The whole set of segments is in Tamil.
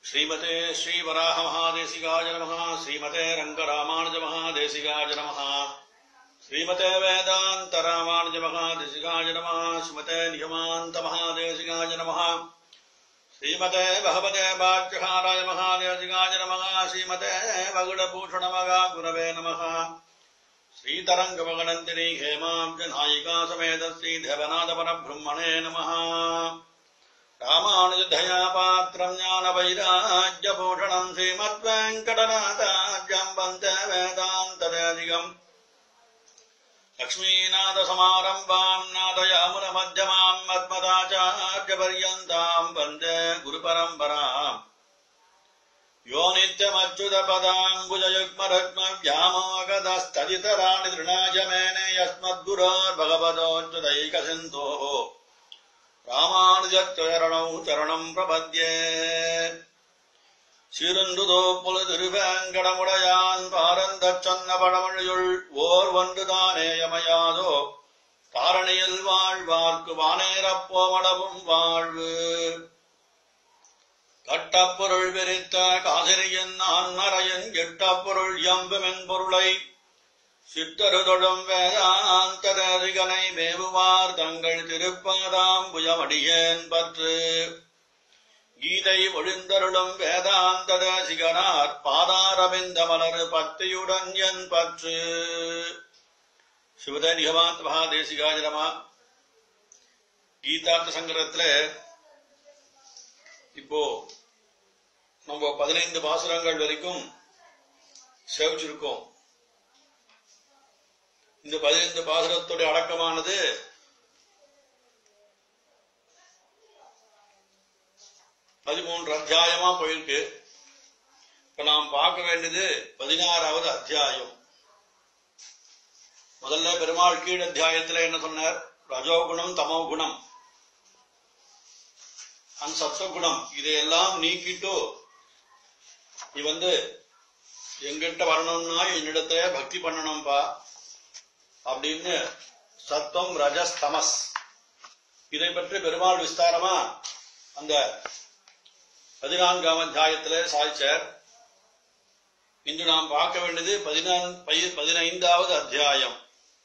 श्रीमते श्रीवराहमहादेशिकाय नमः श्रीमते रङ्गरामानुजमहादेशिकाय नमः श्रीमते वेदान्तरामानुजमहादेशिकाय नमः श्रीमते निगमान्तमहादेशिकाय नमः श्रीमते भगवते वाक्यहाराय महादेशिकाय नमः श्रीमते वगुडभूषणमगा गुरवे नमः श्रीतरङ्गमगनन्दिनी हेमाब्जनायिका समेत श्रीदेवनाथपरब्रह्मणे नमः रामानुजधया पात्रम् ज्ञानवैराग्यभूषणम् श्रीमद्वेङ्कटनाथाज्यम् वन्दे वेदान्तदेधिकम् लक्ष्मीनाथसमारम्भाम् नादयामुनमध्यमाम् मद्मदाचार्यपर्यन्ताम् वन्दे गुरुपरम्पराम् यो नित्यमच्युतपदाम्बुजयुग्मरुग्मव्यामोगदस्तदितराणि तृणाय मेने यस्मद्गुरोर्भगवतोऽच्युतैकसिन्धोः ராமானுஜரணௌ சரணம் பிரபத்யே சிறுந்துதோ புல திருவேங்கடமுடையான் பாரந்தச் சொன்ன பழமொழியுள் ஓர் ஒன்றுதானேயமையாதோ தாரணியில் வாழ்வார்க்கு வானேரப்போமளவும் வாழ்வு கட்டப்பொருள் விரித்த காதிரியின் ஆன்மறையின் எட்டப்பொருள் எம்புமென்பொருளை சித்தருதொடும் வேதாந்தரிகனை மேவுவார் தங்கள் திருப்பாதாம் புயமடியேன் பற்று கீதை ஒழிந்தருளும் வேதாந்த தேசிகனார் பாதாரவிந்த மலர் பத்தியுடன் என் பற்று சிவத நிகமாத் மகா தேசிகாஜனமா கீதார்த்த சங்கரத்துல இப்போ நம்ம பதினைந்து பாசுரங்கள் வரைக்கும் சேவிச்சிருக்கோம் இந்த பதினைந்து பாசுரத்துடைய அடக்கமானது பதிமூன்று அத்தியாயமா போயிருக்கு இப்ப நாம் பார்க்க வேண்டியது பதினாறாவது அத்தியாயம் முதல்ல பெருமாள் கீழ் அத்தியாயத்துல என்ன சொன்னார் ரஜோகுணம் தமோ குணம் அந்த சத்வகுணம் இதையெல்லாம் நீக்கிட்டு நீ வந்து எங்கிட்ட வரணும்னா என்னிடத்துல பக்தி பண்ணணும்பா அப்படின்னு சத்தம் ரஜஸ் தமஸ் இதை பற்றி பெருமாள் விஸ்தாரமா அந்த பதினான்காம் அத்தியாயத்திலே சாய்ச்சார் இன்று நாம் பார்க்க வேண்டியது பதினான் பதினைந்தாவது அத்தியாயம்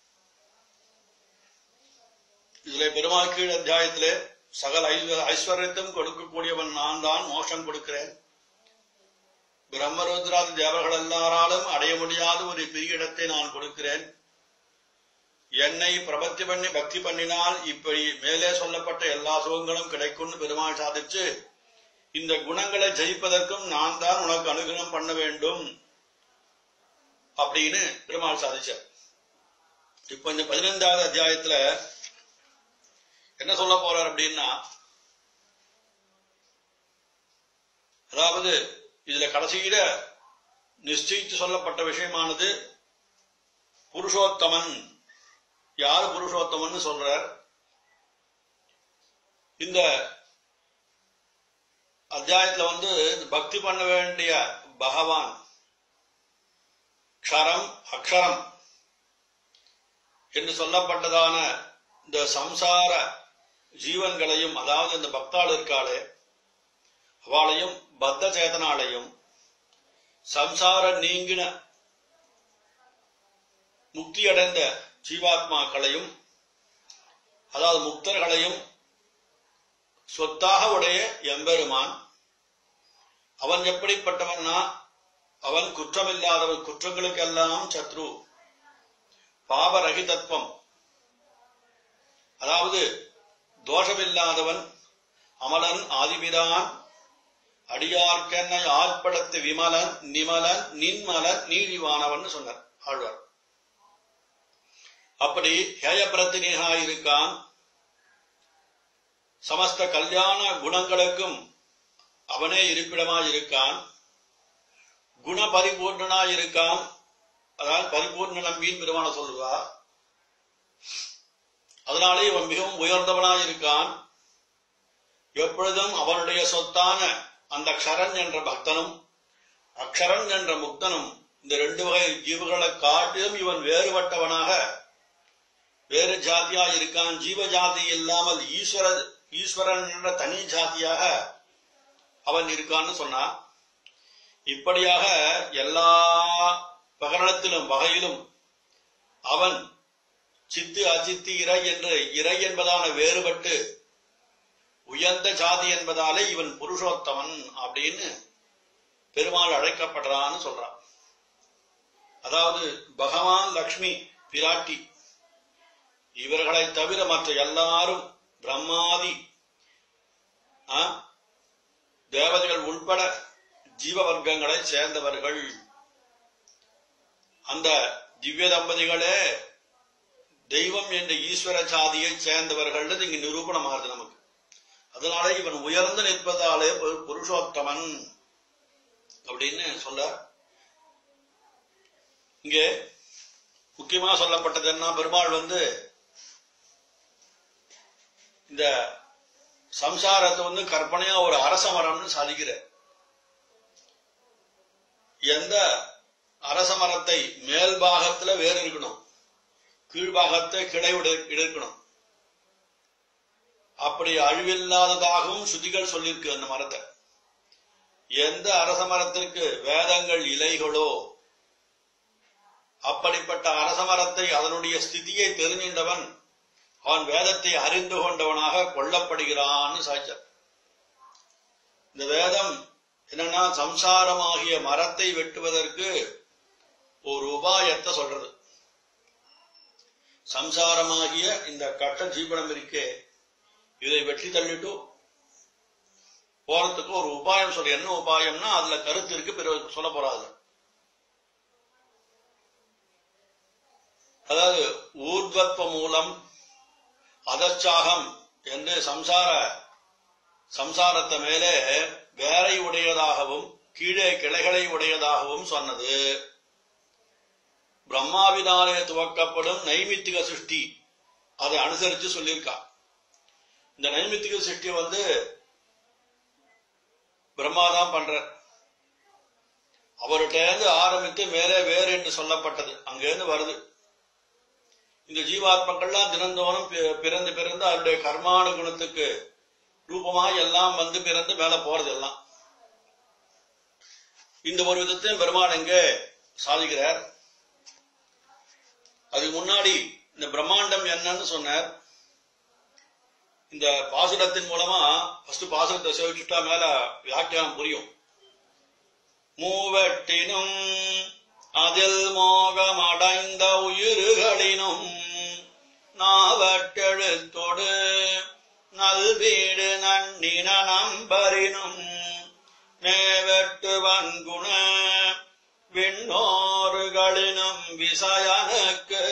இதுல பெருமாள் கீழ் அத்தியாயத்திலே சகல ஐஸ்வர்யத்தும் கொடுக்கக்கூடியவன் நான் தான் மோஷம் கொடுக்கிறேன் பிரம்மருத்ராதி தேவர்கள் எல்லாராலும் அடைய முடியாத ஒரு பெரிய இடத்தை நான் கொடுக்கிறேன் என்னை பிரபத்தி பண்ணி பக்தி பண்ணினால் இப்படி மேலே சொல்லப்பட்ட எல்லா சுகங்களும் கிடைக்கும்னு பெருமாள் சாதிச்சு இந்த குணங்களை ஜெயிப்பதற்கும் நான் தான் உனக்கு அனுகிரகம் பண்ண வேண்டும் அப்படின்னு பெருமாள் சாதிச்சார் இப்ப இந்த பதினைந்தாவது அத்தியாயத்துல என்ன சொல்ல போறார் அப்படின்னா அதாவது இதுல கடைசியில நிச்சயித்து சொல்லப்பட்ட விஷயமானது புருஷோத்தமன் யாரு புருஷோத்தமன் சொல்றார் இந்த அத்தியாயத்துல வந்து பக்தி பண்ண வேண்டிய பகவான் க்ஷரம் அக்ஷரம் என்று சொல்லப்பட்டதான இந்த சம்சார ஜீவன்களையும் அதாவது இந்த பக்தாள் இருக்காளே அவளையும் பத்த சேதனாலையும் சம்சார நீங்கின முக்தி அடைந்த ஜீவாத்மாக்களையும் அதாவது முக்தர்களையும் சொத்தாக உடைய எம்பெருமான் அவன் எப்படிப்பட்டவன்னா அவன் குற்றமில்லாதவன் குற்றங்களுக்கெல்லாம் சத்ரு பாவரகிதத்துவம் அதாவது தோஷமில்லாதவன் அமலன் ஆதிபிரான் அடியார்க்கென்ன ஆழ்படத்து விமலன் நிமலன் நின்மலன் நீதிவானவன் சொன்னார் ஆழ்வார் அப்படி ஹேயபிரத்தினிகா இருக்கான் சமஸ்த கல்யாண குணங்களுக்கும் அவனே இருப்பிடமாய் இருக்கான் குண பரிபூர்ணனாய் இருக்கான் அதாவது பரிபூர்ண நம்பியின் பெருமான சொல்லுவா அதனாலே இவன் மிகவும் உயர்ந்தவனாய் இருக்கான் எப்பொழுதும் அவனுடைய சொத்தான அந்த க்ஷரன் என்ற பக்தனும் அக்ஷரன் என்ற முக்தனும் இந்த ரெண்டு வகை ஜீவர்களை காட்டிலும் இவன் வேறுபட்டவனாக வேறு ஜாதியா இருக்கான் ஜீவ ஜாதி இல்லாமல் ஈஸ்வர ஈஸ்வரன் என்ற தனி ஜாதியாக அவன் இருக்கான்னு சொன்னா இப்படியாக எல்லா பகரணத்திலும் வகையிலும் அவன் சித்து அஜித்து இறை என்று இறை என்பதான வேறுபட்டு உயர்ந்த ஜாதி என்பதாலே இவன் புருஷோத்தமன் அப்படின்னு பெருமாள் அழைக்கப்படுறான்னு சொல்றான் அதாவது பகவான் லக்ஷ்மி பிராட்டி இவர்களை தவிர மற்ற எல்லாரும் பிரம்மாதி ஆ, தேவதைகள் உட்பட ஜீவ வர்க்கங்களை சேர்ந்தவர்கள் அந்த திவ்ய தம்பதிகளே தெய்வம் என்ற ஈஸ்வர சாதியை சேர்ந்தவர்கள் இங்க நிரூபணமாகுது நமக்கு அதனால இவன் உயர்ந்து நிற்பதாலே பு- புருஷோத்தமன் அப்படின்னு சொல்ல இங்கே முக்கியமா சொல்லப்பட்டது என்ன பெருமாள் வந்து இந்த சம்சாரத்தை வந்து கற்பனையா ஒரு அரச மரம்னு சாதிக்கிற எந்த அரச மரத்தை மேல் பாகத்துல வேர் இருக்கணும் கீழ்பாகத்தை கிளை விட- இருக்கணும் அப்படி அழிவில்லாததாகவும் சுதிகள் சொல்லியிருக்கு அந்த மரத்தை எந்த அரச மரத்திற்கு வேதங்கள் இலைகளோ அப்படிப்பட்ட அரச மரத்தை அதனுடைய ஸ்திதியை தெரிஞ்சின்றவன் அவன் வேதத்தை அறிந்து கொண்டவனாக கொல்லப்படுகிறான்னு சாய்ச்சார் இந்த வேதம் என்னன்னா சம்சாரமாகிய மரத்தை வெட்டுவதற்கு ஒரு உபாயத்தை சொல்றது சம்சாரமாகிய இந்த கட்ட ஜீவனம் இருக்கே இதை வெற்றி தள்ளிட்டு போறதுக்கு ஒரு உபாயம் சொல்ற என்ன உபாயம்னா அதுல கருத்து இருக்கு பிறகு சொல்ல போறாது அதாவது ஊர்வத்வ மூலம் அதச்சாகம் என்று சம்சார சம்சாரத்தை மேலே வேரை உடையதாகவும் கீழே கிளைகளை உடையதாகவும் சொன்னது பிரம்மாவினாலே துவக்கப்படும் நைமித்திக சிருஷ்டி அதை அனுசரிச்சு சொல்லியிருக்கா இந்த நைமித்திக சிருஷ்டியை வந்து பிரம்மா தான் பண்ற அவர்கிட்ட இருந்து ஆரம்பித்து மேலே வேறு என்று சொல்லப்பட்டது அங்கிருந்து வருது இந்த ஜீவாத்மக்கள்லாம் தினந்தோறும் பி- பிறந்து பிறந்து அவருடைய கர்மானு குணத்துக்கு ரூபமாய் எல்லாம் வந்து பிறந்து மேல போறது எல்லாம் இந்த ஒரு விதத்தையும் பெருமாள் எங்க சாதிக்கிறார் அதுக்கு முன்னாடி இந்த பிரம்மாண்டம் என்னன்னு சொன்னார் இந்த பாசுரத்தின் மூலமா ஃபர்ஸ்ட் பாசுரத்தை சேவிச்சுட்டா மேல வியாக்கியானம் புரியும் மூவட்டினும் அதில் மோகமடைந்த உயிர்களினும் நாவட்டெழுத்தொடு நல்வீடு நன்னின நம்பரினும் மேவட்டு வன்குண விண்ணோறுகளினும் விசயனுக்கு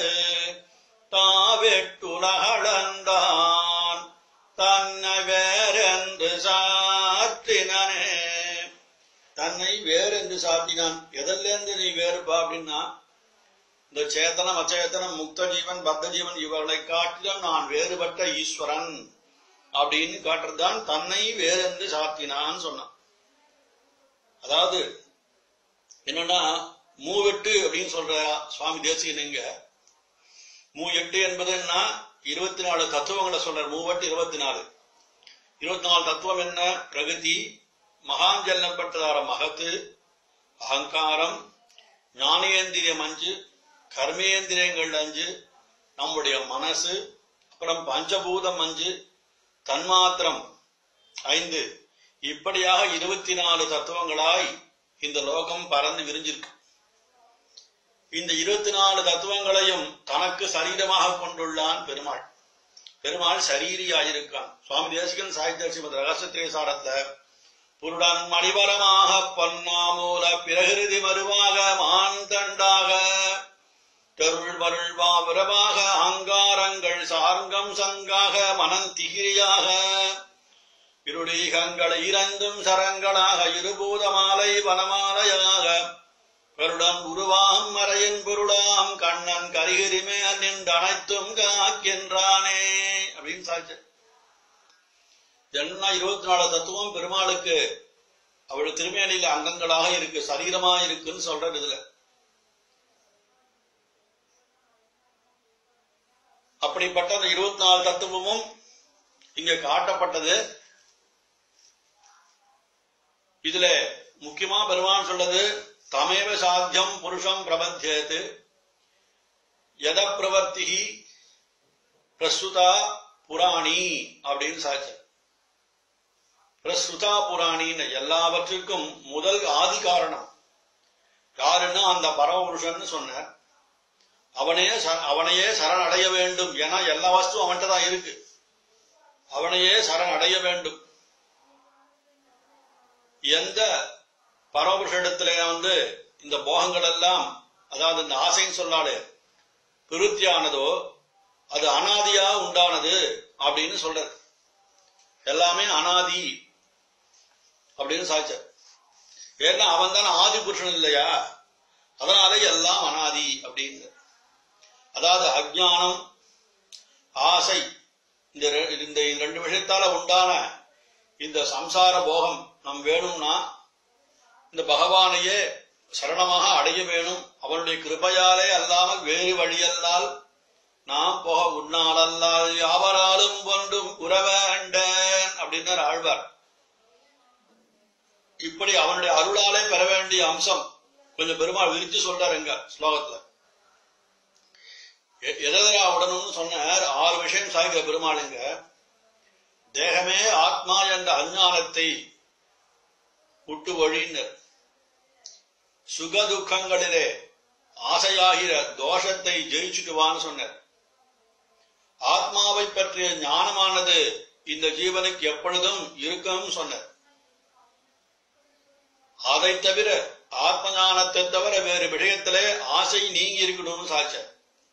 தாவெட்டுலகளந்தான் தன்னை வேறென்று சாற்றினனே தன்னை வேறென்று சாட்டினான் எதிலிருந்து நீ வேறுபா அப்படின்னா இந்த சேத்தனம் அச்சேதனம் முக்த ஜீவன் பத்த ஜீவன் இவர்களை காட்டிலும் நான் வேறுபட்ட ஈஸ்வரன் அப்படின்னு காட்டுறதுதான் தன்னை வேறென்று சாத்தினான்னு சொன்னான் அதாவது என்னன்னா மூவெட்டு அப்படின்னு சொல்ற சுவாமி தேசிகன் இங்க மூ எட்டு என்பது என்ன இருபத்தி நாலு தத்துவங்களை சொல்றார் மூவெட்டு இருபத்தி நாலு இருபத்தி நாலு தத்துவம் என்ன பிரகதி மகாஞ்சல்லப்பட்டதார மகத்து அகங்காரம் ஞானேந்திரியம் அஞ்சு கர்மேந்திரியங்கள் அஞ்சு நம்முடைய மனசு அப்புறம் பஞ்சபூதம் அஞ்சு தன்மாத்திரம் ஐந்து இப்படியாக இருபத்தி நாலு தத்துவங்களாய் இந்த லோகம் பறந்து விரிஞ்சிருக்கு இந்த இருபத்தி நாலு தத்துவங்களையும் தனக்கு சரீரமாக கொண்டுள்ளான் பெருமாள் பெருமாள் சரீரியாயிருக்கான் சுவாமி தேசிகன் சாகித்ய ஸ்ரீமத் ரகசிய சாரத்துல புருடன் மணிவரமாக பொன்னாமூல பிரகிருதி மருவாக மான் தண்டாக தெருள் வருள்வா விரவாக அங்காரங்கள் சார்கம் சங்காக மனந்திகிரியாக இருடீகங்களை இறந்தும் சரங்களாக இருபூத மாலை வனமாலையாக கருடன் உருவாம் மறையின் பொருளாம் கண்ணன் கரிகிரி மேல் நின்று அனைத்தும் காக்கின்றானே அப்படின்னு சாட்சி என்ன இருபத்தி நாலு தத்துவம் பெருமாளுக்கு அவள் திருமேனியில அங்கங்களாக இருக்கு சரீரமா இருக்குன்னு சொல்றது இதுல அப்படிப்பட்ட அந்த இருபத்தி நாலு தத்துவமும் இங்க காட்டப்பட்டது இதுல முக்கியமா பெருமான் சொல்றது தமேவ சாத்தியம் புருஷம் பிரபத்தியது எத பிரவர்த்தி பிரசுதா புராணி அப்படின்னு சாட்சர் பிரசுதா புராணின்னு எல்லாவற்றுக்கும் முதல் ஆதி காரணம் யாருன்னா அந்த பரமபுருஷன் சொன்னார் அவனையே ச- அவனையே சரண் அடைய வேண்டும் ஏன்னா எல்லா வஸ்துவும் அவன்கிட்ட தான் இருக்கு அவனையே சரண் அடைய வேண்டும் எந்த பரமபுருஷனிடத்திலே வந்து இந்த போகங்கள் எல்லாம் அதாவது இந்த ஆசைன்னு சொல்லாலே பிருத்தியானதோ அது அனாதியா உண்டானது அப்படின்னு சொல்றது எல்லாமே அனாதி அப்படின்னு சாட்சர் ஏன்னா அவன் தானே ஆதி புருஷன் இல்லையா அதனால எல்லாம் அனாதி அப்படின்னு அதாவது அஜ்ஞானம் ஆசை இந்த ரெ- இந்த ரெண்டு விஷயத்தால உண்டான இந்த சம்சார போகம் நம் வேணும்னா இந்த பகவானையே சரணமாக அடைய வேணும் அவனுடைய கிருபையாலே அல்லாமல் வேறு வழியல்லால் நாம் போக உன்னாலல்லால் யாவராலும் ஒன்றும் உறவேண்டேன் அப்படின்னார் ஆழ்வார் இப்படி அவனுடைய அருளாலே பெற வேண்டிய அம்சம் கொஞ்சம் பெருமாள் விரிச்சு சொல்றாரு எங்க ஸ்லோகத்துல எ- எதெதரா உடனும்னு சொன்னார் ஆறு விஷயம் சாய்கிற பெருமாளுங்க தேகமே ஆத்மா என்ற அஞ்ஞானத்தை விட்டு ஒழினர் சுக துக்கங்களிலே ஆசையாகிற தோஷத்தை ஜெயிச்சுட்டுவான்னு சொன்னார் ஆத்மாவை பற்றிய ஞானமானது இந்த ஜீவனுக்கு எப்பொழுதும் இருக்கும் சொன்னார் அதை தவிர ஆத்ம ஞானத்தை தவிர வேறு விஷயத்திலே ஆசை நீங்கி இருக்கணும்னு சாட்சார்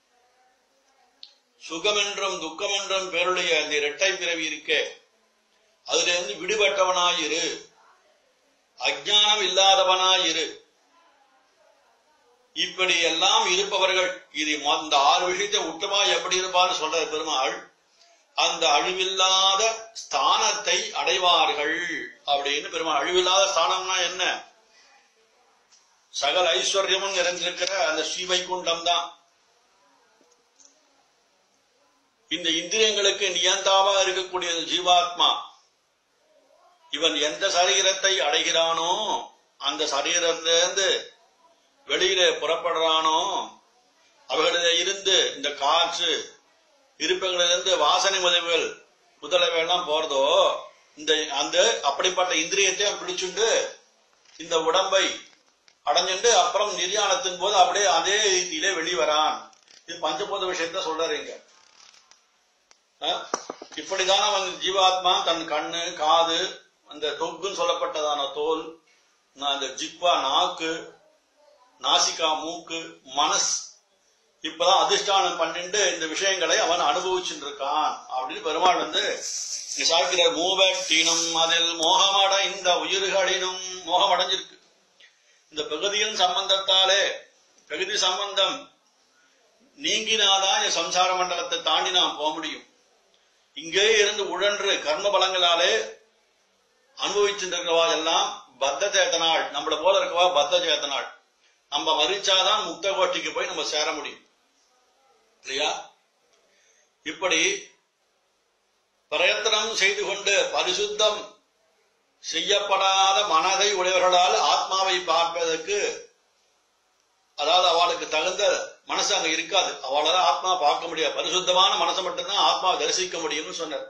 சுகம் என்றும் துக்கம் என்றும் பேருடைய அந்த இரட்டை பிறவி இருக்கே அதுல இருந்து விடுபட்டவனாயிரு அஜ்ஞானம் இல்லாதவனாயிரு இப்படி எல்லாம் இருப்பவர்கள் இது மொ- இந்த ஆறு விஷயத்தை உத்தமா எப்படி இருப்பான்னு சொல்ற பெருமாள் அந்த அழிவில்லாத ஸ்தானத்தை அடைவார்கள் அப்படின்னு பெருமாள் அழிவில்லாத ஸ்தானம்னா என்ன சகல ஐஸ்வர்யமும் நிறைந்திருக்கிற அந்த ஸ்ரீவைகுண்டம் தான் இந்த இந்திரியங்களுக்கு நியந்தாவா இருக்கக்கூடிய இந்த ஜீவாத்மா இவன் எந்த சரீரத்தை அடைகிறானோ அந்த சரீரத்திலிருந்து வெளியிலே புறப்படுறானோ அவர்களிலே இருந்து இந்த காற்று இருப்பங்களிலிருந்து வாசனை உதவிகள் முதலவையெல்லாம் போறதோ இந்த அந்த அப்படிப்பட்ட இந்திரியத்தை அவன் பிடிச்சுண்டு இந்த உடம்பை அடைஞ்சுண்டு அப்புறம் நிர்யாணத்தின் போது அப்படியே அதே ரீதியிலே வெளிவரான் இது பஞ்சபூத விஷயத்த சொல்றாருங்க அஹ், இப்படிதான் அவன் ஜீவாத்மா தன் கண்ணு காது அந்த தொக்குன்னு சொல்லப்பட்டதான தோல் நா- அந்த ஜிக்வா நாக்கு நாசிகா மூக்கு மனஸ் இப்பதான் அதிஷ்டானம் பண்ணிட்டு இந்த விஷயங்களை அவன் அனுபவிச்சுட்டு இருக்கான் அப்படின்னு பெருமாள் வந்து சாக்கிற மூவட்டினும் அதில் மோகமடைந்த உயிர்களினும் மோகம் அடைஞ்சிருக்கு இந்த பகுதியின் சம்பந்தத்தாலே பகுதி சம்பந்தம் நீங்கினாதான் இந்த சம்சார மண்டலத்தை தாண்டி நாம் போக முடியும் இங்கே இருந்து உழன்று கர்ம பலங்களாலே அனுபவிச்சுருக்கிறவா எல்லாம் பத்த சேத்தனாள் நம்மள போல இருக்கவா பத்த சேத்தனாள் நம்ம மறிச்சாதான் முக்த கோட்டிக்கு போய் நம்ம சேர முடியும் இல்லையா இப்படி பிரயத்தனம் செய்து கொண்டு பரிசுத்தம் செய்யப்படாத மனதை உடையவர்களால் ஆத்மாவை பார்ப்பதற்கு அதாவது அவளுக்கு தகுந்த மனசு அங்க இருக்காது அவளால ஆத்மா பார்க்க முடியாது பரிசுத்தமான மனசை மட்டும்தான் ஆத்மா தரிசிக்க முடியும்னு சொன்னார்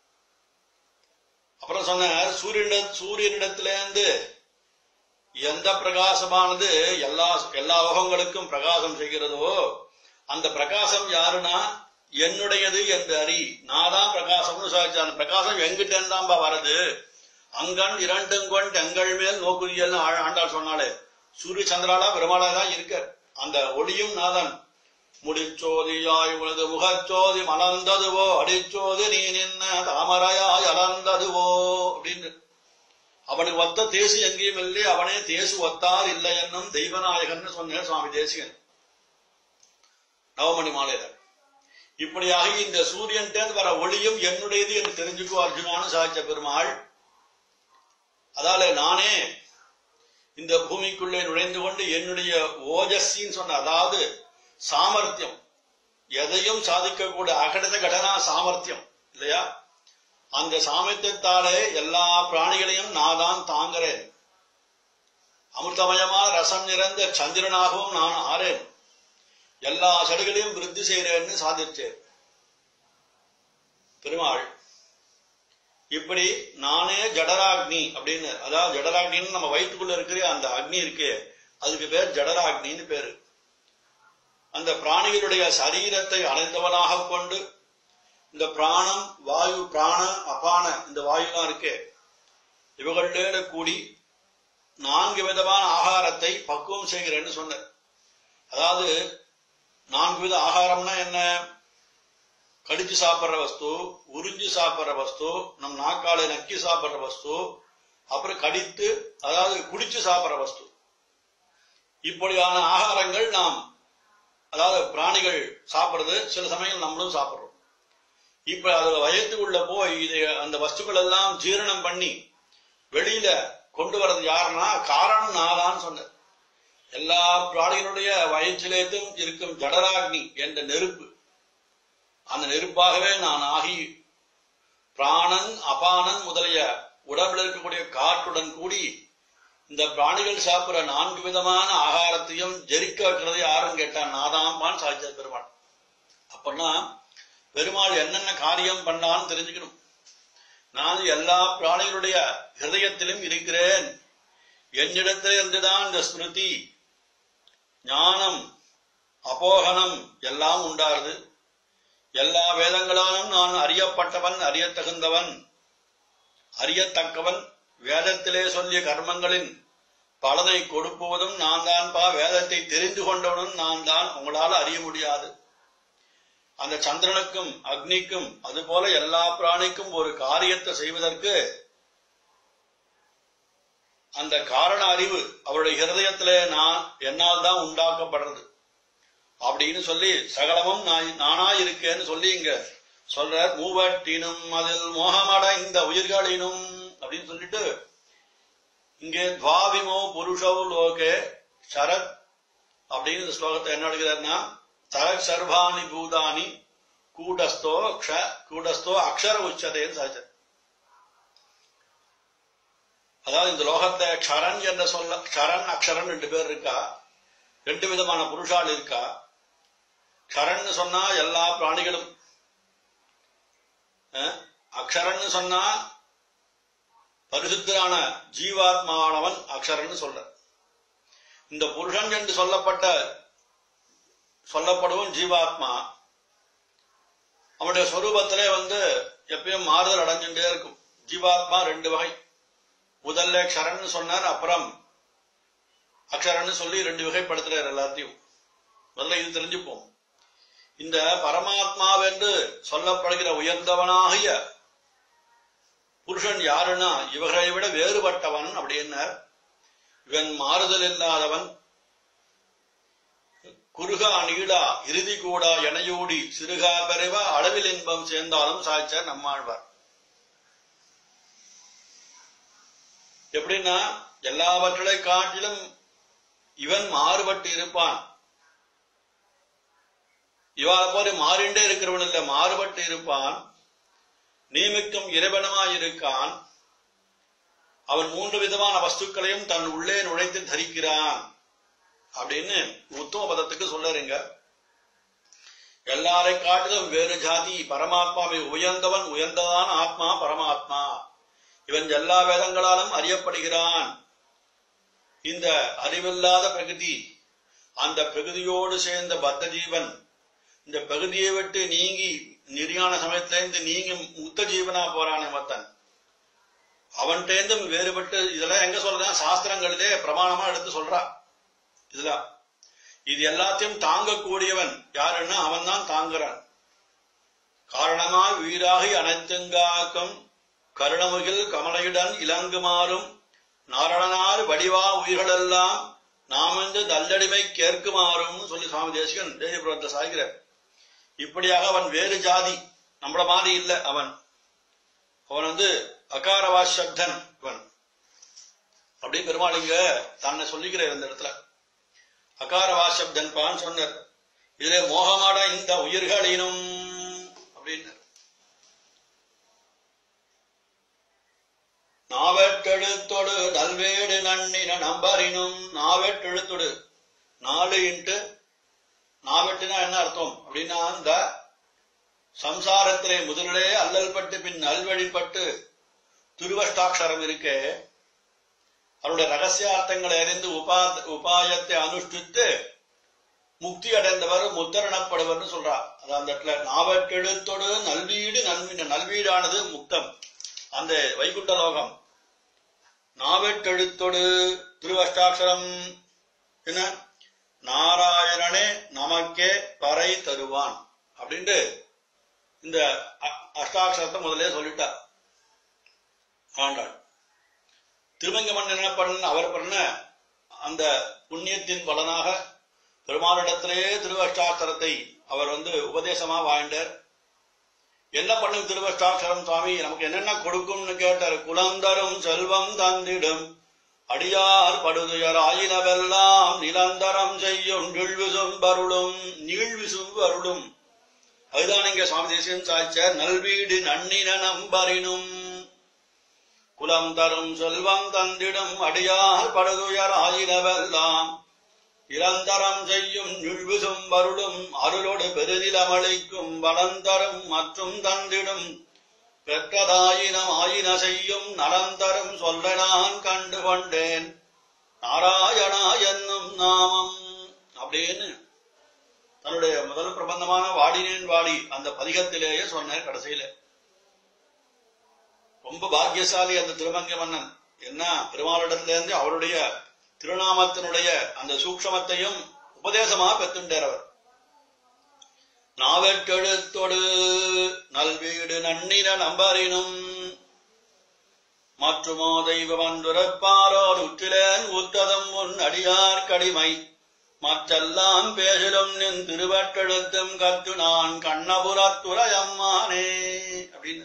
அப்புறம் சொன்னார் சூரியனிட சூரியனிடத்திலிருந்து எந்த பிரகாசமானது எல்லா எல்லா உலகங்களுக்கும் பிரகாசம் செய்கிறதோ அந்த பிரகாசம் யாருன்னா என்னுடையது என்று அறி நான் தான் பிரகாசம்னு சொல்லிச்சு அந்த பிரகாசம் எங்கிட்ட இருந்தாம்பா வருது அங்கன் இரண்டும் கொண்டு எங்கள் மேல் நோக்குரியல்னு ஆ- ஆண்டாள் சொன்னாலே சூரிய சந்திராலா பெருமாளா தான் இருக்க அந்த ஒளியும் நாதன் முடிச்சோதியாய் உனது முகச்சோதி மலர்ந்ததுவோ அடிச்சோதி நீ நின்ன தாமரையாய் அலர்ந்ததுவோ அப்படின்னு அவனுக்கு ஒத்த தேசு எங்கேயும் இல்லை அவனே தேசு ஒத்தார் இல்லை என்னும் தெய்வநாயகன் சொன்னேன் சுவாமி தேசிகன் நவமணி மாலையில இப்படியாக இந்த சூரியன் வர ஒளியும் என்னுடையது என்று தெரிஞ்சுக்கோ அர்ஜுனான்னு சாய்ச்ச பெருமாள் அதால நானே இந்த பூமிக்குள்ளே நுழைந்து கொண்டு என்னுடைய ஓஜஸ்ஸின்னு சொன்ன அதாவது சாமர்த்தியம் எதையும் சாதிக்கக்கூடிய அகடத கடனா சாமர்த்தியம் இல்லையா அந்த சாமர்த்தியத்தாலே எல்லா பிராணிகளையும் நான் தான் தாங்குறேன் அமிர்தமயமான ரசம் நிறைந்த சந்திரனாகவும் நான் ஆறேன் எல்லா சடுகளையும் விருத்தி செய்கிறேன்னு சாதிச்சேன் பெருமாள் இப்படி நானே ஜடராக்னி அப்படின்னு அதாவது ஜடராக்னின்னு நம்ம வயிற்றுக்குள்ள இருக்கிற அந்த அக்னி இருக்கு அதுக்கு பேர் ஜடராக்னின்னு பேரு அந்த பிராணிகளுடைய சரீரத்தை அடைந்தவனாக கொண்டு இந்த பிராணம் வாயு பிராண அபான இந்த வாயுலாம் இருக்கே இவர்களோட கூடி நான்கு விதமான ஆகாரத்தை பக்குவம் செய்கிறேன்னு சொன்னார் அதாவது நான்கு வித ஆகாரம்னா என்ன கடிச்சு சாப்பிடுற வஸ்து உறிஞ்சு சாப்பிடுற வஸ்து நம் நாக்கால நக்கி சாப்பிடுற வஸ்து அப்புறம் கடித்து அதாவது குடிச்சு சாப்பிடுற வஸ்து இப்படியான ஆகாரங்கள் நாம் அதாவது பிராணிகள் சாப்பிடுறது சில சமயம் நம்மளும் சாப்பிடுறோம் இப்ப அது வயத்துக்குள்ள போய் இது அந்த வஸ்துக்கள் எல்லாம் ஜீரணம் பண்ணி வெளியில கொண்டு வர்றது யாருன்னா காரணம் நாதான்னு சொன்ன எல்லா பிராணிகளுடைய வயிற்றிலேத்தும் இருக்கும் ஜடராக்னி என்ற நெருப்பு அந்த நெருப்பாகவே நான் ஆகி பிராணன் அபானன் முதலிய உடம்புல இருக்கக்கூடிய காற்றுடன் கூடி இந்த பிராணிகள் சாப்பிடுற நான்கு விதமான ஆகாரத்தையும் ஜெரிக்க வைக்கிறது யாரும் கேட்டான் நாதாம்பான்னு சாதிச்சார் பெருமாள் அப்படின்னா பெருமாள் என்னென்ன காரியம் பண்ணான்னு தெரிஞ்சுக்கணும் நான் எல்லா பிராணிகளுடைய ஹிருதயத்திலும் இருக்கிறேன் என்னிடத்தில் இருந்துதான் இந்த ஸ்மிருதி ஞானம் அபோகனம் எல்லாம் உண்டாருது எல்லா வேதங்களாலும் நான் அறியப்பட்டவன் அறியத்தகுந்தவன் அறியத்தக்கவன் வேதத்திலே சொல்லிய கர்மங்களின் பலனை கொடுப்பதும் நான் தான்பா வேதத்தை தெரிந்து கொண்டவனும் நான் தான் உங்களால் அறிய முடியாது அந்த சந்திரனுக்கும் அக்னிக்கும் அதுபோல எல்லா பிராணிக்கும் ஒரு காரியத்தை செய்வதற்கு அந்த காரண அறிவு அவருடைய ஹிருதயத்திலே நான் என்னால் தான் உண்டாக்கப்படுறது அப்படின்னு சொல்லி சகலமும் நான் நானா இருக்கேன்னு சொல்லி இங்க சொல்ற மூவட்டினும் அதில் மோகமடைந்த உயிர்களினும் அப்படின்னு சொல்லிட்டு இங்கே துவாவிமோ புருஷோ லோகே சரத் அப்படின்னு இந்த ஸ்லோகத்தை என்ன எடுக்கிறார்னா சரத் சர்வாணி பூதானி கூடஸ்தோ க்ஷ கூடஸ்தோ அக்ஷர உச்சதேன்னு சாதிச்சார் அதாவது இந்த லோகத்தை க்ஷரன் என்ற சொல்ல க்ஷரன் அக்ஷரன் ரெண்டு பேர் இருக்கா ரெண்டு விதமான புருஷால் இருக்கா க்ஷரன் சொன்னா எல்லா பிராணிகளும் அஹ், அக்ஷரன்னு சொன்னா பரிசுத்தரான ஜீவாத்மானவன் அக்ஷரன்னு சொல்ற இந்த புருஷன் என்று சொல்லப்பட்ட சொல்லப்படுவன் ஜீவாத்மா அவனுடைய சொரூபத்திலே வந்து எப்பயும் மாறுதல் அடைஞ்சுட்டே இருக்கும் ஜீவாத்மா ரெண்டு வகை முதல்ல க்ஷரன்னு சொன்னார் அப்புறம் அக்ஷரன்னு சொல்லி ரெண்டு வகைப்படுத்துறார் எல்லாத்தையும் முதல்ல இது தெரிஞ்சுப்போம் இந்த பரமாத்மாவென்று சொல்லப்படுகிற உயர்ந்தவனாகிய புருஷன் யாருன்னா இவர்களை விட வேறுபட்டவன் அப்படின்னார் இவன் மாறுதல் இல்லாதவன் குறுகா நீடா இறுதி கூடா எனையூடி சிறுகா பெருவ அளவில் இன்பம் சேர்ந்தாலும் சாய்ச்சார் நம்மாழ்வார் எப்படின்னா எல்லாவற்றை காட்டிலும் இவன் மாறுபட்டு இருப்பான் இவாள போல மாறிண்டே இருக்கிறவன் இல்ல மாறுபட்டு இருப்பான் நியமிக்கும் இறைவனமாயிருக்கான் அவன் மூன்று விதமான வஸ்துக்களையும் தன் உள்ளே நுழைத்து தரிக்கிறான் அப்படின்னு உத்தம பதத்துக்கு சொல்லுறீங்க எல்லாரை காட்டிலும் வேறு ஜாதி பரமாத்மாவை உயர்ந்தவன் உயர்ந்ததான ஆத்மா பரமாத்மா இவன் எல்லா வேதங்களாலும் அறியப்படுகிறான் இந்த அறிவில்லாத பிரகதி அந்த பிரகதியோடு சேர்ந்த பத்த ஜீவன் இந்த பகுதியை விட்டு நீங்கி நெறியான சமயத்திலிருந்து நீங்கி முத்த ஜீவனா போறானே மத்தன் அவன்கிட்டேருந்தும் வேறுபட்டு இதெல்லாம் எங்க சொல்றேன் சாஸ்திரங்களிலே பிரமாணமா எடுத்து சொல்றா இதெல்லாம் இது எல்லாத்தையும் தாங்கக்கூடியவன் யாருன்னா அவன் தான் தாங்குறான் காரணமாய் உயிராகி அனைத்துங்காக்கும் கருணமுகில் கமலையுடன் இலங்குமாறும் நாரணனார் வடிவா உயிர்களெல்லாம் நாமென்று நல்லடிமை கேட்குமாறும் சொல்லி சுவாமி தேசிகன் தேசிபுரத்தை சாய்கிறார் இப்படியாக அவன் வேறு ஜாதி நம்மள மாதிரி இல்ல அவன் அவன் வந்து அகாரவா சப்தன் இவன் அப்படி பெருமாள் இங்க தன்னை சொல்லிக்கிறார் இந்த இடத்துல அகாரவா சப்தன் பான் சொன்னார் இதுல மோகமாட இந்த உயிர்களினும் அப்படின்னு நாவெட்டெழுத்தொடு நல்வேடு நன்னின நம்பரினும் நாவெட்டெழுத்தொடு நாலு இன்ட்டு நாவெட்டுனா என்ன அர்த்தம் அப்படின்னா இந்த சம்சாரத்திலே முதலிலே அல்லல் பட்டு பின் நல்வழிப்பட்டு திருவஷ்டாட்சரம் இருக்கே அவருடைய ரகசியார்த்தங்களை அறிந்து உபா உபாயத்தை அனுஷ்டித்து முக்தி அடைந்தவர் முத்தரணப்படுவர்னு சொல்றார் அது அந்த இடத்துல நாவக்கெழுத்தோடு நல்வீடு நல்வீடு நல்வீடானது முக்தம் அந்த வைகுண்ட லோகம் நாவெட்டெழுத்தொடு திருவஷ்டாட்சரம் என்ன நாராயணனே நமக்கே பறை தருவான் அப்படின்ட்டு இந்த அ- அஷ்டாட்சரத்தை முதல்ல சொல்லிட்டார் ஆண்டாள் திருமங்கமன் என்ன பண்ண அவர் பண்ண அந்த புண்ணியத்தின் பலனாக பெருமானிடத்திலே திருவஷ்டாட்சரத்தை அவர் வந்து உபதேசமா வாழ்ந்தார் என்ன பண்ணும் திருவஷ்டாட்சரம் சுவாமி நமக்கு என்னென்ன கொடுக்கும்னு கேட்டார் குலந்தரும் செல்வம் தந்திடும் அடியார் படுதுயர் ஆயினவெல்லாம் நிலந்தரம் செய்யும் நீழ்விசும் பருளும் நீழ்விசும் அருளும் அதுதான் இங்க சுவாமி தேசியன் சாய்ச்சார் நல்வீடு நன்னின நம்பரினும் குலம் தரும் செல்வம் தந்திடும் அடியார் படுதுயர் ஆயினவெல்லாம் இளந்தரம் செய்யும் நிழ்விசும் வருளும் அருளோடு பெருதிலமளிக்கும் வளந்தரும் மற்றும் தந்திடும் பெற்றதாயினம் ஆயின செய்யும் நலந்தரும் சொல்ல நான் கண்டு கொண்டேன் நாராயணா என்னும் நாமம் அப்படின்னு தன்னுடைய முதல் பிரபந்தமான வாடினேன் வாடி அந்த பதிகத்திலேயே சொன்னார் கடைசியில ரொம்ப பாக்கியசாலி அந்த திருமங்க மன்னன் என்ன பெருமாளிடத்திலிருந்து அவருடைய திருநாமத்தினுடைய அந்த சூக்ஷமத்தையும் உபதேசமா பெற்றுண்டார் அவர் நாவெட்டெழுத்தொடு நல்வீடு நன்னின நம்பரினும் மற்றுமோ தெய்வம் துறப்பாரோர் உற்றிலேன் உற்றதும் உன் அடியார் கடிமை மற்றெல்லாம் பேசிலும் நின் திருவட்டெழுத்தும் கற்று நான் கண்ணபுரத்துறையம்மானே அப்படின்னு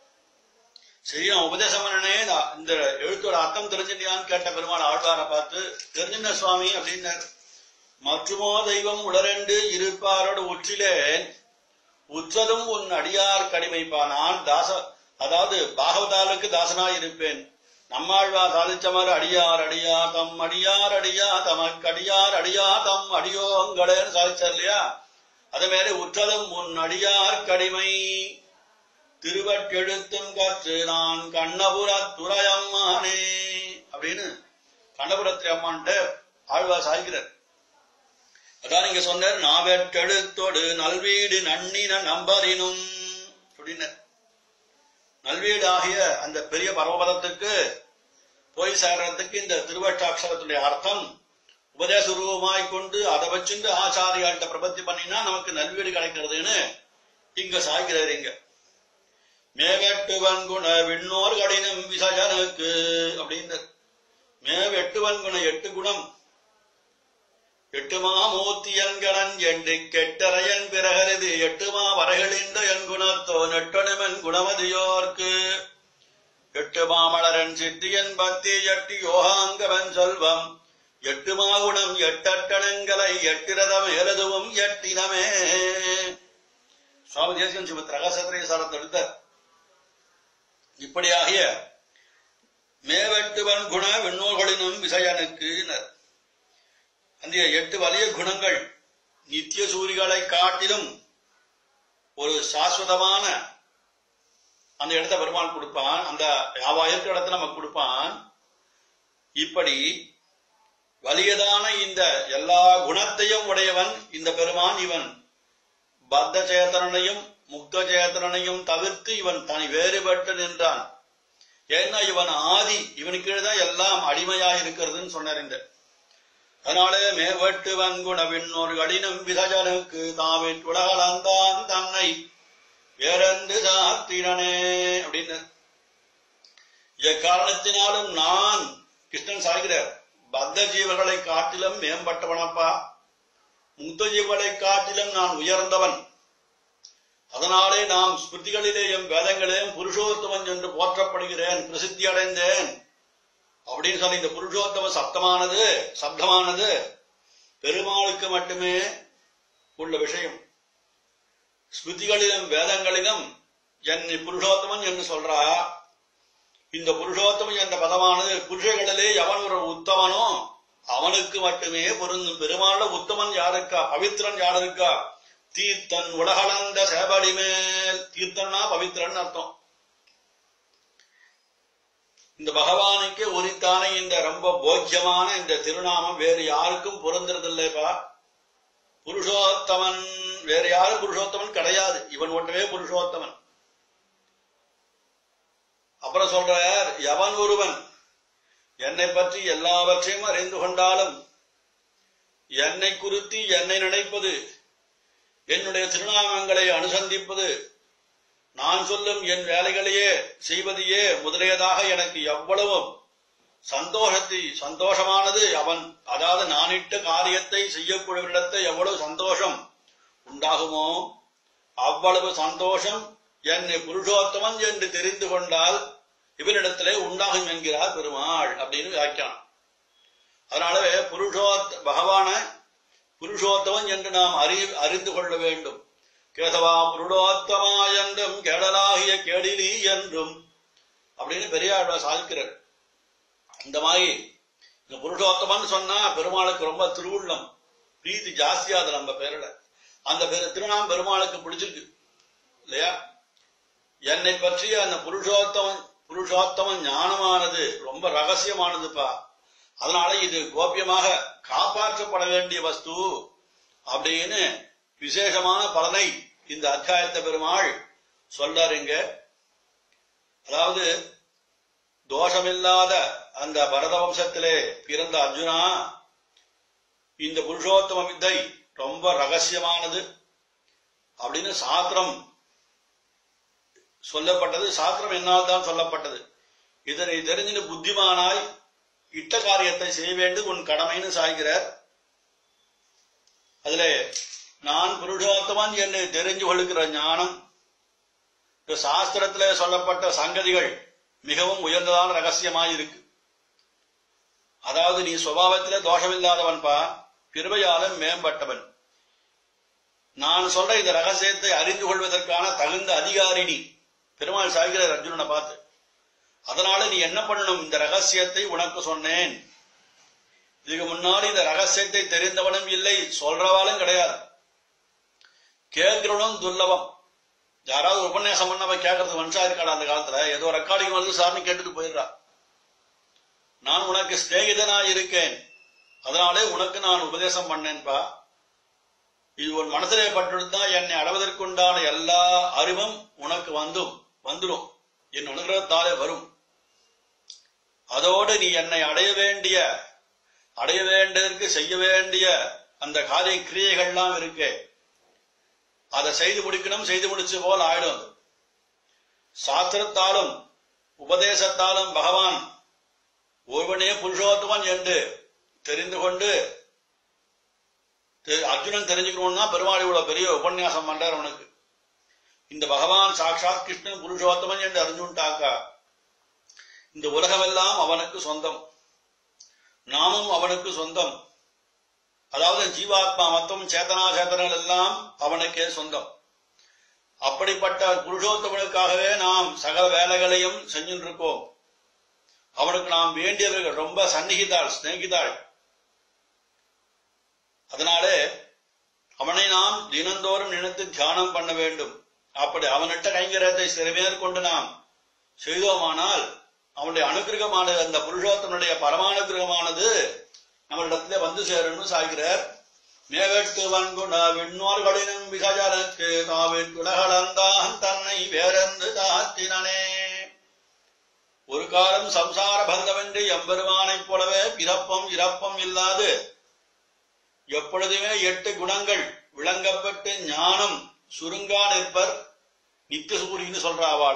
சரி நான் உபதேசம் பண்ணனே நான் இந்த எழுத்தோட அர்த்தம் தெரிஞ்சுட்டியான்னு கேட்ட பெருமாள் ஆழ்வாரை பார்த்து தெரிஞ்சுன சுவாமி அப்படின்னார் மற்றுமோ தெய்வம் உளரெண்டு இருப்பாரோடு உற்றிலேன் உற்றதும் உன் அடியார் கடிமைப்பா நான் தாச அதாவது பாகவதாலுக்கு தாசனா இருப்பேன் நம்மாழ்வா சாதிச்ச மாதிரி அடியார் அடியார் தம் அடியார் அடியா தமக்கு அடியார் அடியா தம் அடியோங்களேன்னு சாதிச்சார் இல்லையா அதே மாதிரி உற்றதும் உன் அடியார் கடிமை திருவட்டெழுத்தும் கற்று நான் கண்ணபுரத் துறையம்மானே அப்படின்னு கண்ணபுரத்து அம்மான்ட்ட ஆழ்வா சாய்கிறார் அதான் நீங்க சொன்னார் நாவெட்டெழுத்தோடு நல்வீடு நன்னின நம்பரினும் அப்படின்னார் நல்வீடு ஆகிய அந்த பெரிய பரமபதத்துக்கு போய் சேர்றதுக்கு இந்த திருவட்டாட்சரத்துடைய அர்த்தம் உபதேச ரூபமாய் கொண்டு அதை வச்சுட்டு ஆச்சாரியாள்கிட்ட பிரபத்தி பண்ணினா நமக்கு நல்வீடு கிடைக்கிறதுன்னு இங்க சாய்கிறார் இங்க மேவெட்டுவன் குண விண்ணோர் கடினம் விசஜனுக்கு அப்படின்னு மேவெட்டுவன் குண எட்டு குணம் எட்டுமா மூத்தியன்கணன் என்று கெட்டரையன் பிறகருது எட்டுமா வரைகளிந்த என் குணத்தோ நெட்டணுமென் குணமதியோர்க்கு எட்டு மாமலரன் சித்தியன் பக்தி எட்டி யோகாங்கவன் செல்வம் எட்டுமா குணம் எட்டட்டணங்களை எட்டிரதம் எழுதுவும் எட்டினமே சுவாமி தேசியன் சிவத் ரகசத்திரை சாரத்தை எடுத்தார் இப்படியாகிய மேவெட்டுவன் குண விண்ணோர்களினும் விசயனுக்கு அந்த எட்டு வலிய குணங்கள் நித்திய சூரிகளை காட்டிலும் ஒரு சாஸ்வதமான அந்த இடத்த பெருமாள் கொடுப்பான் அந்த யாவா இருக்கிற இடத்த நமக்கு கொடுப்பான் இப்படி வலியதான இந்த எல்லா குணத்தையும் உடையவன் இந்த பெருமான் இவன் பத்த சேத்தனையும் முக்த சேத்தனையும் தவிர்த்து இவன் தனி வேறுபட்டு நின்றான் ஏன்னா இவன் ஆதி இவனுக்கு கீழ்தான் எல்லாம் அடிமையா இருக்கிறதுன்னு சொன்னார் இந்த அதனாலே மேவட்டு வன்குண விண்ணோர் கடினம் விதஜனுக்கு தாவின் உலகலந்தான் தன்னை வேறென்று சாத்திரனே அப்படின்னு எக்காரணத்தினாலும் நான் கிருஷ்ணன் சாய்கிறார் பத்த ஜீவர்களை காட்டிலும் மேம்பட்டவனப்பா முக்த ஜீவர்களை காட்டிலும் நான் உயர்ந்தவன் அதனாலே நாம் ஸ்மிருதிகளிலேயும் வேதங்களிலேயும் புருஷோத்தமன் என்று போற்றப்படுகிறேன் பிரசித்தி அடைந்தேன் அப்படின்னு சொல்லி இந்த புருஷோத்தம சப்தமானது சப்தமானது பெருமாளுக்கு மட்டுமே உள்ள விஷயம் ஸ்மிருதிகளிலும் வேதங்களிலும் என்னை புருஷோத்தமன் என்று சொல்றா இந்த புருஷோத்தமன் என்ற பதமானது புருஷர்களிலே எவன் ஒரு உத்தமனோ அவனுக்கு மட்டுமே பொருந்தும் பெருமாள உத்தமன் யாருக்கா பவித்திரன் யாருக்கா தீர்த்தன் உலகளந்த சேபடி மேல் தீர்த்தன்னா பவித்திரன் அர்த்தம் இந்த பகவானுக்கு உரித்தான இந்த ரொம்ப போக்கியமான இந்த திருநாமம் வேறு யாருக்கும் பொருந்துறதில்லைப்பா புருஷோத்தமன் வேற யாரும் புருஷோத்தமன் கிடையாது இவன் ஒன்றவே புருஷோத்தமன் அப்புறம் சொல்றார் எவன் ஒருவன் என்னை பற்றி எல்லாவற்றையும் அறிந்து கொண்டாலும் என்னை குறித்து என்னை நினைப்பது என்னுடைய திருநாமங்களை அனுசந்திப்பது நான் சொல்லும் என் வேலைகளையே செய்வதையே முதலியதாக எனக்கு எவ்வளவும் சந்தோஷத்தை சந்தோஷமானது அவன் அதாவது நானிட்ட காரியத்தை செய்யக்கூடியவரிடத்தை எவ்வளவு சந்தோஷம் உண்டாகுமோ அவ்வளவு சந்தோஷம் என்னை புருஷோத்தமன் என்று தெரிந்து கொண்டால் இவனிடத்திலே உண்டாகும் என்கிறார் பெருமாள் அப்படின்னு வியாக்கியானம் அதனாலவே புருஷோத் பகவான புருஷோத்தமன் என்று நாம் அறி அறிந்து கொள்ள வேண்டும் கேசவா புருடோத்தமா என்றும் கேடலாகிய கேடிலி என்றும் அப்படின்னு பெரியார் சாதிக்கிறார் இந்த மாதிரி இந்த புருஷோத்தமன் சொன்னா பெருமாளுக்கு ரொம்ப திருவுள்ளம் பிரீத்தி ஜாஸ்தியா அது நம்ம பேர்ல அந்த பேரு திருநாம் பெருமாளுக்கு பிடிச்சிருக்கு இல்லையா என்னை பற்றிய அந்த புருஷோத்தமன் புருஷோத்தமன் ஞானமானது ரொம்ப ரகசியமானதுப்பா அதனால இது கோபியமாக காப்பாற்றப்பட வேண்டிய வஸ்து அப்படின்னு விசேஷமான பலனை இந்த அத்தியாயத்த பெருமாள் சொல்றாருங்க அதாவது தோஷமில்லாத அந்த பரத வம்சத்திலே பிறந்த அர்ஜுனா இந்த புருஷோத்தம வித்தை ரொம்ப ரகசியமானது அப்படின்னு சாத்திரம் சொல்லப்பட்டது சாத்திரம் என்னால் தான் சொல்லப்பட்டது இதனை தெரிஞ்சு புத்திமானாய் இட்ட காரியத்தை செய்ய வேண்டும் உன் கடமைன்னு சாய்கிறார் அதுல நான் புருஷோத்தமன் என்று தெரிஞ்சு கொள்ளுகிற ஞானம் இந்த சாஸ்திரத்திலே சொல்லப்பட்ட சங்கதிகள் மிகவும் உயர்ந்ததான ரகசியமாய் இருக்கு அதாவது நீ சுபாவத்திலே தோஷமில்லாதவன்பா கிருபையாலும் மேம்பட்டவன் நான் சொல்ற இந்த ரகசியத்தை அறிந்து கொள்வதற்கான தகுந்த அதிகாரி நீ பெருமாள் சாய்கிறார் அர்ஜுனனை பார்த்து அதனால நீ என்ன பண்ணணும் இந்த ரகசியத்தை உனக்கு சொன்னேன் இதுக்கு முன்னாடி இந்த ரகசியத்தை தெரிந்தவனும் இல்லை சொல்றவாலும் கிடையாது கேட்கிறவனும் துர்லபம் யாராவது உபன்யாசம் பண்ணவன் கேட்கறது மனுஷா இருக்காடா அந்த காலத்துல ஏதோ ரெக்கார்டிங் வந்து சார்னு கேட்டுட்டு போயிடுறா நான் உனக்கு சிநேகிதனா இருக்கேன் அதனாலே உனக்கு நான் உபதேசம் பண்ணேன்பா இது உன் மனசிலே பட்டுதான் என்னை அடைவதற்குண்டான எல்லா அறிவும் உனக்கு வந்தும் வந்துடும் என் அனுகிரகத்தாலே வரும் அதோடு நீ என்னை அடைய வேண்டிய அடைய வேண்டியதற்கு செய்ய வேண்டிய அந்த காரிய கிரியைகள்லாம் இருக்கே அதை செய்து முடிக்கணும் செய்து முடிச்சு போல் ஆயிடும் அது சாஸ்திரத்தாலும் உபதேசத்தாலும் பகவான் ஒருவனே புருஷோத்தமன் என்று தெரிந்து கொண்டு தெ- அர்ஜுனன் தெரிஞ்சுக்கணும்னா பெருமாள் இவ்வளவு பெரிய உபன்யாசம் பண்றார் அவனுக்கு இந்த பகவான் சாட்சாத் கிருஷ்ணன் புருஷோத்தமன் என்று அறிஞ்சுட்டாக்கா இந்த உலகமெல்லாம் அவனுக்கு சொந்தம் நாமும் அவனுக்கு சொந்தம் அதாவது ஜீவாத்மா மொத்தம் சேதனா சேதனங்கள் எல்லாம் அவனுக்கே சொந்தம் அப்படிப்பட்ட புருஷோத்தமனுக்காகவே நாம் சகல வேலைகளையும் செஞ்சுட்டு இருக்கோம் அவனுக்கு நாம் வேண்டியவர்கள் ரொம்ப சந்நிகிதாள் சிநேகிதாள் அதனாலே அவனை நாம் தினந்தோறும் நினைத்து தியானம் பண்ண வேண்டும் அப்படி அவனிட்ட கைங்கரத்தை சிறுமேற்கொண்டு நாம் செய்தோமானால் அவனுடைய அனுகிரகமானது அந்த புருஷோத்தமனுடைய பரமானுகிரகமானது நம்மளிடத்திலே வந்து சேரும்னு சாய்கிறார் மேகட்டு வன்குண விண்ணோர்களினும் விகஜனுக்கு தாவின் உலகளந்தான் தன்னை வேறென்று தாத்தினனே ஒரு காலம் சம்சார பந்தவென்று எம்பெருமானைப் போலவே பிறப்பம் இறப்பம் இல்லாது எப்பொழுதுமே எட்டு குணங்கள் விளங்கப்பட்டு ஞானம் சுருங்கா நிற்பர் நித்திய சூரின்னு சொல்ற அவாள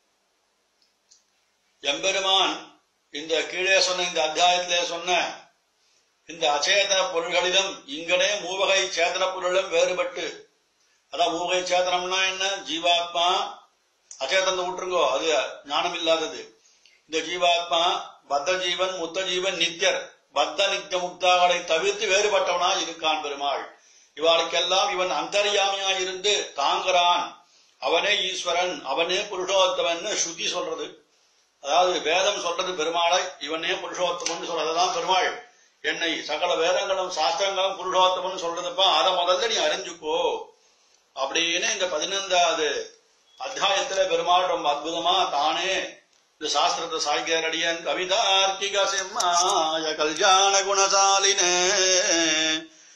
எம்பெருமான் இந்த கீழே சொன்ன இந்த அத்தியாயத்திலே சொன்ன இந்த அச்சேதன பொருள்களிலும் இங்கனே மூவகை சேதன பொருளும் வேறுபட்டு அதான் மூவகை சேதனம்னா என்ன ஜீவாத்மா அச்சேதனத்தை விட்டுருங்கோ அது ஞானம் இல்லாதது இந்த ஜீவாத்மா பத்த ஜீவன் முத்த ஜீவன் நித்தியர் பத்த நித்திய முக்தாகளை தவிர்த்து வேறுபட்டவனா இருக்கான் பெருமாள் இவாளுக்கெல்லாம் இவன் அந்தர்யாமியா இருந்து தாங்குறான் அவனே ஈஸ்வரன் அவனே புருஷோத்தவன் ஸ்ருதி சொல்றது அதாவது வேதம் சொல்றது பெருமாளை இவனே புருஷோத்தமன் சொல்றதுதான் பெருமாள் என்னை சகல வேதங்களும் சாஸ்திரங்களும் புருஷோத்தமன் சொல்றதுப்பா அதை முதல்ல நீ அறிஞ்சுக்கோ அப்படின்னு இந்த பதினைந்தாவது அத்தியாயத்துல பெருமாள் ரொம்ப அற்புதமா தானே இந்த சாஸ்திரத்தை சாய்கிறடியன் கவிதார்க்கிக சிம்மாய கல்யாண குணசாலினே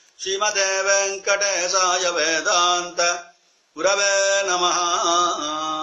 ஸ்ரீமதே வெங்கடேசாய வேதாந்த குரவே நமஹா